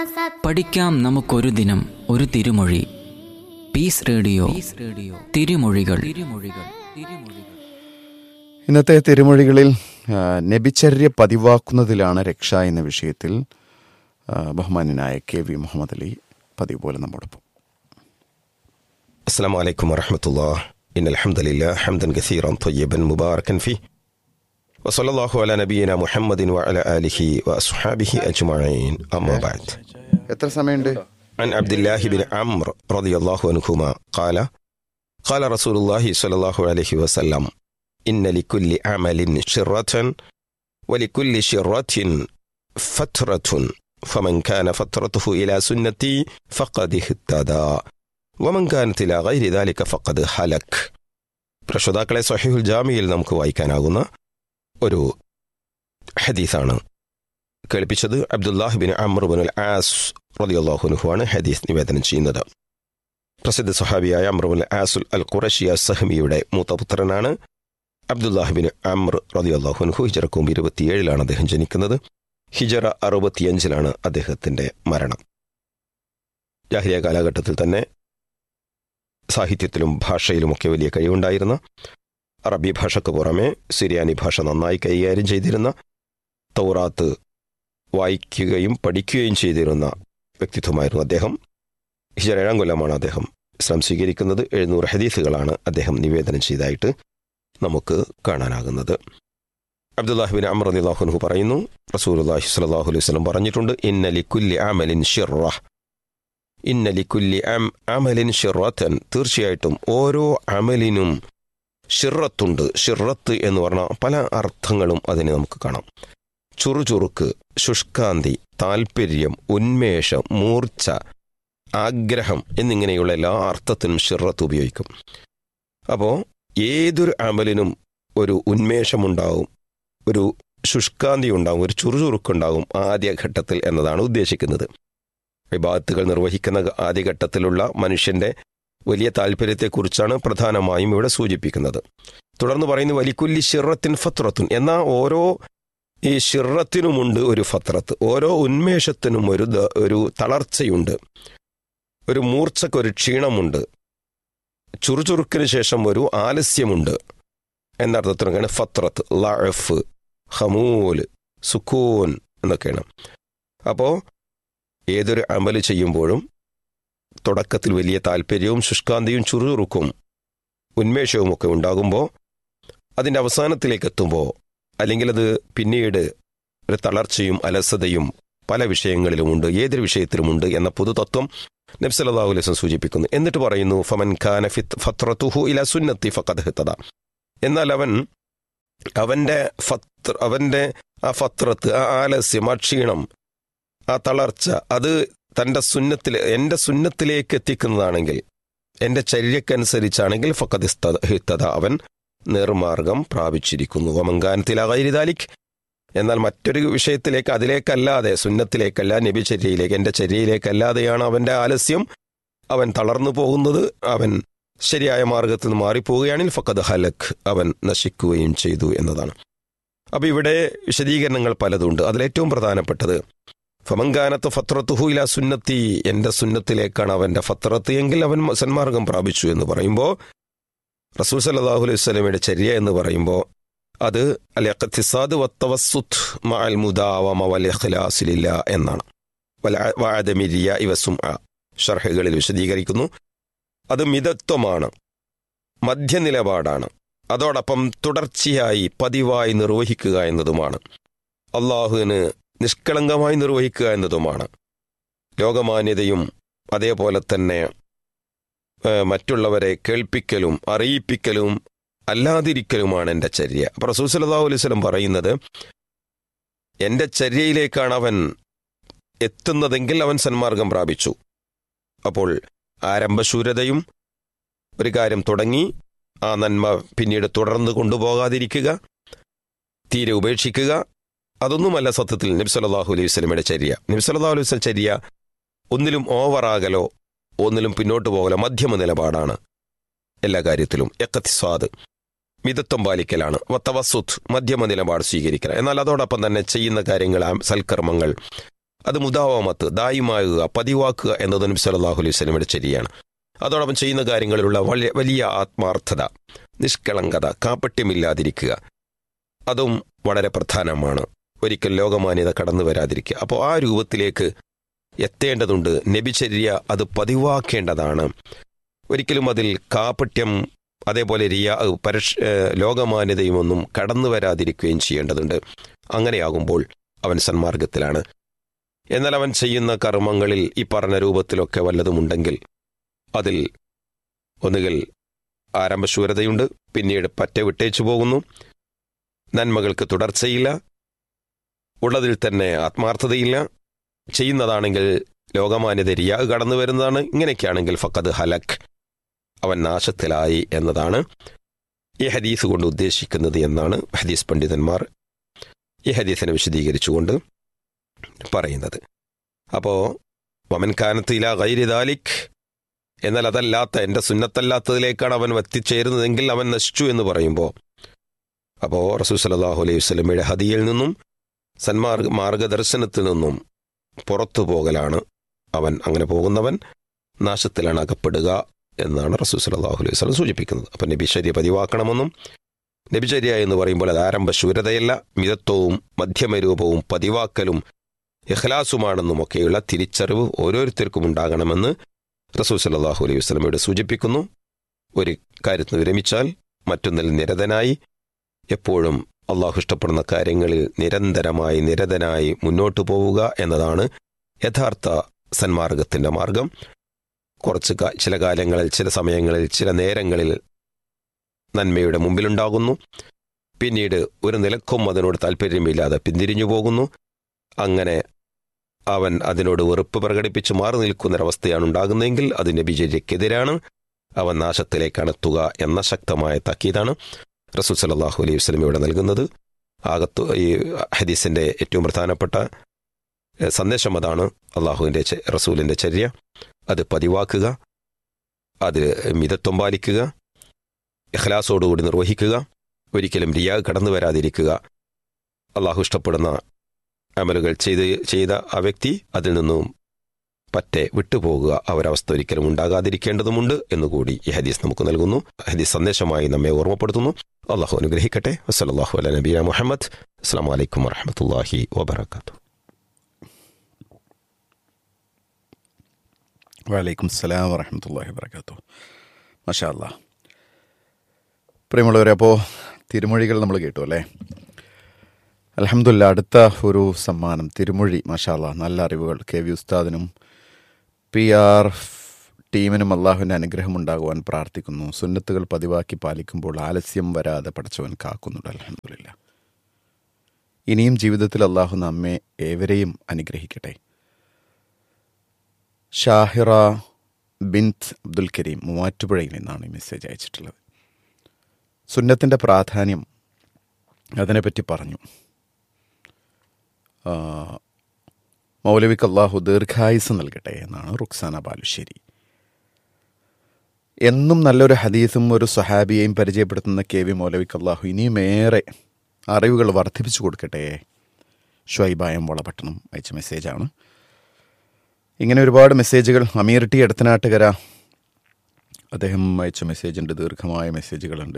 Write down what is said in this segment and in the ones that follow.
സത്യം പഠിക്കാം നമുക്കൊരു ദിനം ഒരു തിരുമൊഴി പീസ് റേഡിയോ റേഡിയോ തിരുമൊഴികൾ തിരുമൊഴികൾ തിരുമൊഴികൾ ഇന്നത്തെ തിരുമൊഴികളിൽ ആ, നബിചര്യ പതിവാക്കുന്നതിലാണ് രക്ഷ എന്ന വിഷയത്തിൽ ആ, ബഹുമാന്യനായ കെ വി മുഹമ്മദ് അലി പതിവ് പോലെ നമ്മോടൊപ്പം السلام عليكم ورحمة الله إن الحمد لله حمدا كثيرا طيبا مباركا فيه وصلى الله على نبينا محمد وعلى آله وأصحابه أجمعين أما بعد എത്ര സമയമുണ്ട് عن عبد الله بن عمرو رضي الله عنهما قال قال رسول الله صلى الله عليه وسلم إن لكل عمل شرة ولكل شرة فترة فمن كان فترته إلى سنتي فقد اهتدى ومن كانت إلى غير ذلك فقد هلك പ്രശ്രോതാക്കളെ സഹിഹുൽ ജാമിയിൽ നമുക്ക് വായിക്കാനാകുന്ന ഒരു ഹദീസാണ് കേൾപ്പിച്ചത് Abdullah bin Amr bin As റളിയല്ലാഹുനുഹുവാണ് ഹദീസ് നിവേദനം ചെയ്യുന്നത് പ്രസിദ്ധ സഹാബിയായ അമ്രുൽ ആസുൽ അൽ ഖുറഷിയ സഹമിയുടെ മൂത്തപുത്രനാണ് അബ്ദുല്ലാഹ് ബിൻ അമ്ർ റളിയല്ലാഹുനുഹു ഹിജറക്കും ഇരുപത്തിയേഴിലാണ് അദ്ദേഹം ജനിക്കുന്നത് ഹിജറ അറുപത്തിയഞ്ചിലാണ് അദ്ദേഹത്തിന്റെ മരണം ജാഹിരിയ കാലഘട്ടത്തിൽ തന്നെ സാഹിത്യത്തിലും ഭാഷയിലുമൊക്കെ വലിയ കഴിവുണ്ടായിരുന്ന അറബി ഭാഷയ്ക്ക് പുറമെ സിരിയാനി ഭാഷ നന്നായി കൈകാര്യം ചെയ്തിരുന്ന തൗറാത്ത് വായിക്കുകയും പഠിക്കുകയും ചെയ്തിരുന്ന വ്യക്തിത്വമായിരുന്നു അദ്ദേഹം ഹിജറ ഏഴാം കൊല്ലമാണ് അദ്ദേഹം ഇസ്ലാം സ്വീകരിക്കുന്നത് എഴുന്നൂറ് ഹദീസുകളാണ് അദ്ദേഹം നിവേദനം ചെയ്തതായിട്ട് നമുക്ക് കാണാനാകുന്നത് അബ്ദുല്ലാഹിബിൻ അമർ അലിഹുൻഹു പറയുന്നു റസൂലുള്ളാഹി സ്വല്ലല്ലാഹു അലൈഹി വസല്ലം പറഞ്ഞിട്ടുണ്ട് ഇന്നലി കുല്ലി അമലിൻ ഷിറ ഇന്നലി കുല്ലി അം അമലിൻ ഷിറത്തൻ തീർച്ചയായിട്ടും ഓരോ അമലിനും ഷിറത്തുണ്ട് ഷിറത്ത് എന്ന് പറഞ്ഞാൽ പല അർത്ഥങ്ങളും അതിന് നമുക്ക് കാണാം ചുറുചുറുക്ക് ശുഷ്കാന്തി താൽപ്പര്യം ഉന്മേഷം മൂർച്ച ആഗ്രഹം എന്നിങ്ങനെയുള്ള എല്ലാ അർത്ഥത്തിനും ഷിറത്ത് ഉപയോഗിക്കും അപ്പോൾ ഏതൊരു അമലിനും ഒരു ഉന്മേഷമുണ്ടാവും ഒരു ശുഷ്കാന്തി ഉണ്ടാവും ഒരു ചുറുചുറുക്കുണ്ടാവും ആദ്യഘട്ടത്തിൽ എന്നതാണ് ഉദ്ദേശിക്കുന്നത് വിഭാഗത്തുകൾ നിർവഹിക്കുന്ന ആദ്യഘട്ടത്തിലുള്ള മനുഷ്യന്റെ വലിയ താല്പര്യത്തെക്കുറിച്ചാണ് പ്രധാനമായും ഇവിടെ സൂചിപ്പിക്കുന്നത് തുടർന്ന് പറയുന്നു വലിക്കുല്ലി ഷിറത്തിൻ ഫത്രത്തുൻ എന്നാൽ ഓരോ ഈ ഷിറത്തിനുമുണ്ട് ഒരു ഫത്രത്ത് ഓരോ ഉന്മേഷത്തിനും ഒരു ദ- ഒരു തളർച്ചയുണ്ട് ഒരു മൂർച്ചക്കൊരു ക്ഷീണമുണ്ട് ചുറുചുറുക്കിന് ശേഷം ഒരു ആലസ്യമുണ്ട് എന്നർത്ഥത്തിനൊക്കെയാണ് ഫത്രത്ത് ലഅഫ് ഹമൂല് സുക്കൂൻ എന്നൊക്കെയാണ് അപ്പോൾ ഏതൊരു അമല് ചെയ്യുമ്പോഴും തുടക്കത്തിൽ വലിയ താല്പര്യവും ശുഷ്കാന്തിയും ചുറുചുറുക്കും ഉന്മേഷവും ഒക്കെ ഉണ്ടാകുമ്പോൾ അതിൻ്റെ അവസാനത്തിലേക്ക് എത്തുമ്പോൾ അല്ലെങ്കിൽ അത് പിന്നീട് ഒരു തളർച്ചയും അലസതയും പല വിഷയങ്ങളിലുമുണ്ട് ഏതൊരു വിഷയത്തിലുമുണ്ട് എന്ന പൊതുതത്വം നബ്സല്ലാഹു അലൈസ് സൂചിപ്പിക്കുന്നു എന്നിട്ട് പറയുന്നു ഫമൻ ഖാന ഫിത് ഫത്രത്തുഹു ഇല സുന്നത്തി ഫഖദ് ഹിത്തദ എന്നാൽ അവൻ അവന്റെ ഫത്ര അവന്റെ ആ ഫത്രത്ത് ആ ആലസ്യം ആ ക്ഷീണം ആ തളർച്ച അത് തന്റെ സുന്നത്തിൽ എന്റെ സുന്നത്തിലേക്ക് എത്തിക്കുന്നതാണെങ്കിൽ എന്റെ ചര്യക്കനുസരിച്ചാണെങ്കിൽ ഫഖദ് ഇസ്ത- ഹിത്തദ അവൻ നേർമാർഗം പ്രാപിച്ചിരിക്കുന്നു വമങ്കാനത്തിലാകാരിതാലിക് എന്നാൽ മറ്റൊരു വിഷയത്തിലേക്ക് അതിലേക്കല്ലാതെ സുന്നത്തിലേക്കല്ല നബിചര്യയിലേക്ക് എന്റെ ചര്യയിലേക്കല്ലാതെയാണ് അവന്റെ ആലസ്യം അവൻ തളർന്നു പോകുന്നത് അവൻ ശരിയായ മാർഗത്തിൽ നിന്ന് മാറിപ്പോവുകയാണെങ്കിൽ ഫക്കത് ഹലക് അവൻ നശിക്കുകയും ചെയ്തു എന്നതാണ് അപ്പൊ ഇവിടെ വിശദീകരണങ്ങൾ പലതുണ്ട് അതിലേറ്റവും പ്രധാനപ്പെട്ടത് ഫമങ്കാനത്ത് ഫത്രത്തുഹു ഇല സുന്നത്തി എന്റെ സുന്നത്തിലേക്കാണ് അവന്റെ ഫത്രത്ത് എങ്കിൽ അവൻ സന്മാർഗം പ്രാപിച്ചു എന്ന് പറയുമ്പോൾ റസൂൽ സല്ലല്ലാഹു അലൈഹി വസല്ലമയുടെ ചര്യ എന്ന് പറയുമ്പോൾ അത് അൽ ഇഖ്തിസാദ് വത്തവസ്സുത്ത് മഅൽ മുദാവമ വൽ ഇഖ്ലാസ് ലില്ലാ എന്നാണ് വൽ അ- വഅദമി റിയാഇ വസുംഅ ഷർഹുകളിൽ വിശദീകരിക്കുന്നു അത് മിതത്വമാണ് മധ്യനിലപാടാണ് അതോടൊപ്പം തുടർച്ചയായി പതിവായി നിർവഹിക്കുക എന്നതുമാണ് അള്ളാഹുവിന് നിഷ്കളങ്കമായി നിർവഹിക്കുക എന്നതുമാണ് ലോകമാന്യതയും അതേപോലെ തന്നെ ഏഹ്, മറ്റുള്ളവരെ കേൾപ്പിക്കലും അറിയിപ്പിക്കലും അല്ലാതിരിക്കലുമാണ് എൻ്റെ ചര്യ അപ്പൊ റസൂൽ സല്ലല്ലാഹു അലൈഹി വസല്ലം പറയുന്നത് എൻ്റെ ചര്യയിലേക്കാണ് അവൻ എത്തുന്നതെങ്കിൽ അവൻ സന്മാർഗം പ്രാപിച്ചു അപ്പോൾ ആരംഭശൂരതയും ഒരു കാര്യം തുടങ്ങി ആ നന്മ പിന്നീട് തുടർന്ന് കൊണ്ടുപോകാതിരിക്കുക തീരെ ഉപേക്ഷിക്കുക അതൊന്നുമല്ല സത്യത്തിൽ നബി സല്ലല്ലാഹു അലൈഹി വസല്ലമയുടെ ചര്യ നബി സല്ലല്ലാഹു അലൈഹി വസല്ലം ചര്യ ഒന്നിലും ഓവറാകലോ ഒന്നിലും പിന്നോട്ട് പോകലോ മധ്യമ നിലപാടാണ് എല്ലാ കാര്യത്തിലും എക്കത്തിസ്വാദ് മിതത്വം പാലിക്കലാണ് വത്തവസുത്ത് മധ്യമ നിലപാട് സ്വീകരിക്കണം എന്നാൽ അതോടൊപ്പം തന്നെ ചെയ്യുന്ന കാര്യങ്ങൾ ആ സൽക്കർമ്മങ്ങൾ അത് മുദാവമത്ത് ദായുമാകുക പതിവാക്കുക എന്നത് നബി സല്ലല്ലാഹു അലൈഹി വസല്ലമയുടെ ശരിയാണ് അതോടൊപ്പം ചെയ്യുന്ന കാര്യങ്ങളിലുള്ള വലിയ വലിയ ആത്മാർത്ഥത നിഷ്കളങ്കത കാപ്പട്യമില്ലാതിരിക്കുക അതും വളരെ പ്രധാനമാണ് ഒരിക്കൽ ലോകമാന്യത കടന്നു വരാതിരിക്കുക അപ്പോൾ ആ രൂപത്തിലേക്ക് എത്തേണ്ടതുണ്ട് നബിചര്യ അത് പതിവാക്കേണ്ടതാണ് ഒരിക്കലും അതിൽ കാപ്പട്യം അതേപോലെ റിയ പരഷ് ഏഹ് ലോകമാന്യതയുമൊന്നും കടന്നു വരാതിരിക്കുകയും ചെയ്യേണ്ടതുണ്ട് അങ്ങനെയാകുമ്പോൾ അവൻ സന്മാർഗത്തിലാണ് എന്നാൽ അവൻ ചെയ്യുന്ന കർമ്മങ്ങളിൽ ഈ പറഞ്ഞ രൂപത്തിലൊക്കെ വല്ലതുമുണ്ടെങ്കിൽ അതിൽ ഒന്നുകിൽ ആരംഭശൂരതയുണ്ട് പിന്നീട് പറ്റ വിട്ടേച്ചു പോകുന്നു നന്മകൾക്ക് തുടർച്ചയില്ല ഉള്ളതിൽ തന്നെ ആത്മാർത്ഥതയില്ല ചെയ്യുന്നതാണെങ്കിൽ ലോകമാന്യത റിയാ കടന്നു വരുന്നതാണ് ഇങ്ങനെയൊക്കെയാണെങ്കിൽ ഫക്കത് ഹലക് അവൻ നാശത്തിലായി എന്നതാണ് ഈ ഹദീസ് കൊണ്ട് ഉദ്ദേശിക്കുന്നത് എന്നാണ് ഹദീസ് പണ്ഡിതന്മാർ ഈ ഹദീസിനെ വിശദീകരിച്ചുകൊണ്ട് പറയുന്നത് അപ്പോൾ വമൻ കാനത്തില ഗൈരി ദാലിക് എന്നാൽ അതല്ലാത്ത എൻ്റെ സുന്നത്തല്ലാത്തതിലേക്കാണ് അവൻ എത്തിച്ചേരുന്നതെങ്കിൽ അവൻ നശിച്ചു എന്ന് പറയുമ്പോൾ അപ്പോൾ റസൂൽ സലാഹു അലൈഹി വസ്ലമയുടെ ഹദിയിൽ നിന്നും സന്മാർഗ മാർഗദർശനത്തിൽ നിന്നും പുറത്തു പോകലാണ് അവൻ അങ്ങനെ പോകുന്നവൻ നാശത്തിലാണ് അകപ്പെടുക എന്നാണ് റസൂൽ സലാഹു അലൈഹി വസ്ലം സൂചിപ്പിക്കുന്നത് അപ്പം നബിചര്യ പതിവാക്കണമെന്നും നബിചര്യ എന്ന് പറയുമ്പോൾ അത് ആരംഭ ശൂരതയല്ല മിതത്വവും മധ്യമരൂപവും പതിവാക്കലും ഇഖ്ലാസുമാണെന്നുമൊക്കെയുള്ള തിരിച്ചറിവ് ഓരോരുത്തർക്കും ഉണ്ടാകണമെന്ന് റസൂൽ സല്ലാഹു അലൈഹി വസ്ലമയോട് സൂചിപ്പിക്കുന്നു ഒരു കാര്യത്തിന് വിരമിച്ചാൽ മറ്റൊന്നിൽ നിരതനായി എപ്പോഴും അള്ളാഹു ഇഷ്ടപ്പെടുന്ന കാര്യങ്ങളിൽ നിരന്തരമായി നിരതനായി മുന്നോട്ടു പോവുക എന്നതാണ് യഥാർത്ഥ സന്മാർഗത്തിന്റെ മാർഗം കുറച്ച് കാ- ചില കാലങ്ങളിൽ ചില സമയങ്ങളിൽ ചില നേരങ്ങളിൽ നന്മയുടെ മുമ്പിലുണ്ടാകുന്നു പിന്നീട് ഒരു നിലക്കും അതിനോട് താല്പര്യമില്ലാതെ പിന്തിരിഞ്ഞു പോകുന്നു അങ്ങനെ അവൻ അതിനോട് വെറുപ്പ് പ്രകടിപ്പിച്ച് മാറി നിൽക്കുന്നൊരവസ്ഥയാണ് ഉണ്ടാകുന്നതെങ്കിൽ അത് നബിചര്യക്കെതിരാണ് അവൻ നാശത്തിലേക്കാണ് എത്തുക എന്ന ശക്തമായ താക്കീതാണ് റസൂൽ സലാഹു അലൈഹി വസ്ലം ഇവിടെ നൽകുന്നത് ആകത്തു ഈ ഹദീസിന്റെ ഏറ്റവും പ്രധാനപ്പെട്ട എഹ്, സന്ദേശം അതാണ് അള്ളാഹുവിൻ്റെ റസൂലിൻ്റെ ചര്യ അത് പതിവാക്കുക അത് മിതത്വം പാലിക്കുക ഇഖ്ലാസോടുകൂടി നിർവഹിക്കുക ഒരിക്കലും റിയാ കടന്നു വരാതിരിക്കുക അള്ളാഹു ഇഷ്ടപ്പെടുന്ന അമലുകൾ ചെയ്ത് ചെയ്ത ആ വ്യക്തി അതിൽ നിന്നും പറ്റെ വിട്ടുപോകുക ആ ഒരവസ്ഥ ഒരിക്കലും ഉണ്ടാകാതിരിക്കേണ്ടതുമുണ്ട് എന്നുകൂടി ഈ ഹദീസ് നമുക്ക് നൽകുന്നു ഹദീസ് സന്ദേശമായി നമ്മെ ഓർമ്മപ്പെടുത്തുന്നു അള്ളാഹു അനുഗ്രഹിക്കട്ടെ വസ്സലാഹു അല നബീന മുഹമ്മദ് അസ്സാം വലൈക്കും വറഹമത്തല്ലാഹി വബർക്കാത്തു വലൈക്കും സ്സലാം വറഹമത്തല്ലാഹി വർക്കാത്തു മഷാ അല്ലാ പ്രിയമുള്ളവരെ അപ്പോൾ തിരുമൊഴികൾ നമ്മൾ കേട്ടു അല്ലേ അലഹമില്ല അടുത്ത ഒരു സമ്മാനം തിരുമൊഴി മഷാല്ല നല്ല അറിവുകൾ കെ വി ഉസ്താദിനും പി ആർ ടീമിനും അള്ളാഹുവിൻ്റെ അനുഗ്രഹം ഉണ്ടാകുവാൻ പ്രാർത്ഥിക്കുന്നു സുന്നത്തുകൾ പതിവാക്കി പാലിക്കുമ്പോൾ ആലസ്യം വരാതെ പഠിച്ചവൻ കാക്കുന്നുണ്ട് അലഹമില്ല ഇനിയും ജീവിതത്തിൽ അള്ളാഹു നമ്മെ ഏവരെയും അനുഗ്രഹിക്കട്ടെ ഷാഹിറ ബിൻത് അബ്ദുൽ കരീം മൂവാറ്റുപുഴയിൽ നിന്നാണ് ഈ മെസ്സേജ് അയച്ചിട്ടുള്ളത് സുന്നത്തിൻ്റെ പ്രാധാന്യം അതിനെപ്പറ്റി പറഞ്ഞു ആ, മൗലവിക്ക് അള്ളാഹു ദീർഘായുസ് നൽകട്ടെ എന്നാണ് റുക്സാന ബാലുശ്ശേരി എന്നും നല്ലൊരു ഹദീസും ഒരു സ്വഹാബിയെയും പരിചയപ്പെടുത്തുന്ന കെ വി മൗലവിക്ക് അള്ളാഹു ഇനിയും ഏറെ അറിവുകൾ വർദ്ധിപ്പിച്ചു കൊടുക്കട്ടെ ഷ്വൈബായം വളപട്ടണം അയച്ച മെസ്സേജാണ് ഇങ്ങനെ ഒരുപാട് മെസ്സേജുകൾ അമീർ ടി എടത്തനാട്ടുകര അദ്ദേഹം അയച്ച മെസ്സേജുണ്ട് ദീർഘമായ മെസ്സേജുകളുണ്ട്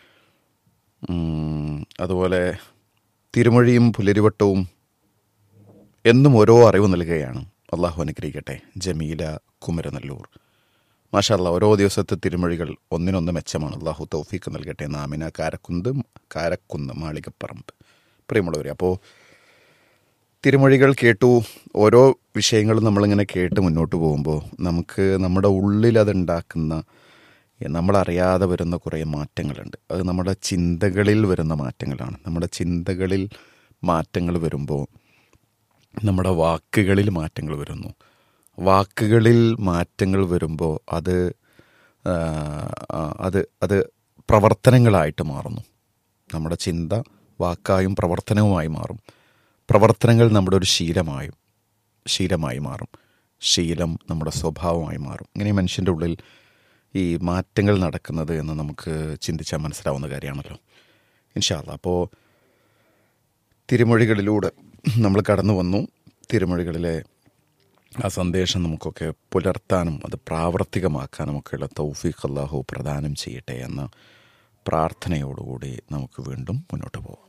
ഉം, അതുപോലെ തിരുമൊഴിയും പുലരിവട്ടവും എന്നും ഓരോ അറിവ് നൽകുകയാണ് അള്ളാഹു അനുഗ്രഹിക്കട്ടെ ജമീല കുമരനല്ലൂർ മാഷല്ല ഓരോ ദിവസത്തെ തിരുമൊഴികൾ ഒന്നിനൊന്ന് മെച്ചമാണ് അള്ളാഹു തൗഫീക്ക് നൽകട്ടെ നാമിന കാരക്കുന്ത് കാരക്കുന്ന് മാളികപ്പറമ്പ് പ്രിയമുള്ളവരെ അപ്പോൾ തിരുമൊഴികൾ കേട്ടു ഓരോ വിഷയങ്ങളും നമ്മളിങ്ങനെ കേട്ട് മുന്നോട്ട് പോകുമ്പോൾ നമുക്ക് നമ്മുടെ ഉള്ളിൽ അതുണ്ടാക്കുന്ന നമ്മളറിയാതെ വരുന്ന കുറേ മാറ്റങ്ങളുണ്ട് അത് നമ്മുടെ ചിന്തകളിൽ വരുന്ന മാറ്റങ്ങളാണ് നമ്മുടെ ചിന്തകളിൽ മാറ്റങ്ങൾ വരുമ്പോൾ നമ്മുടെ വാക്കുകളിൽ മാറ്റങ്ങൾ വരുന്നു വാക്കുകളിൽ മാറ്റങ്ങൾ വരുമ്പോൾ അത് ആ, ആ, അത് അത് പ്രവർത്തനങ്ങളായിട്ട് മാറുന്നു നമ്മുടെ ചിന്ത വാക്കായും പ്രവർത്തനവുമായി മാറും പ്രവർത്തനങ്ങൾ നമ്മുടെ ഒരു ശീലമായും ശീലമായി മാറും ശീലം നമ്മുടെ സ്വഭാവമായി മാറും ഇങ്ങനെ മനുഷ്യൻ്റെ ഉള്ളിൽ ഈ മാറ്റങ്ങൾ നടക്കുന്നത് എന്ന് നമുക്ക് ചിന്തിച്ചാൽ മനസ്സിലാവുന്ന കാര്യമാണല്ലോ ഇൻഷാല്ല അപ്പോൾ തിരുമൊഴികളിലൂടെ നമ്മൾ കടന്നു വന്നു തിരുമൊഴികളിലെ ആ സന്ദേശം നമുക്കൊക്കെ പുലർത്താനും അത് പ്രാവർത്തികമാക്കാനും ഒക്കെയുള്ള തൗഫീഖ് അള്ളാഹു പ്രദാനം ചെയ്യട്ടെ എന്ന പ്രാർത്ഥനയോടുകൂടി നമുക്ക് വീണ്ടും മുന്നോട്ട് പോകാം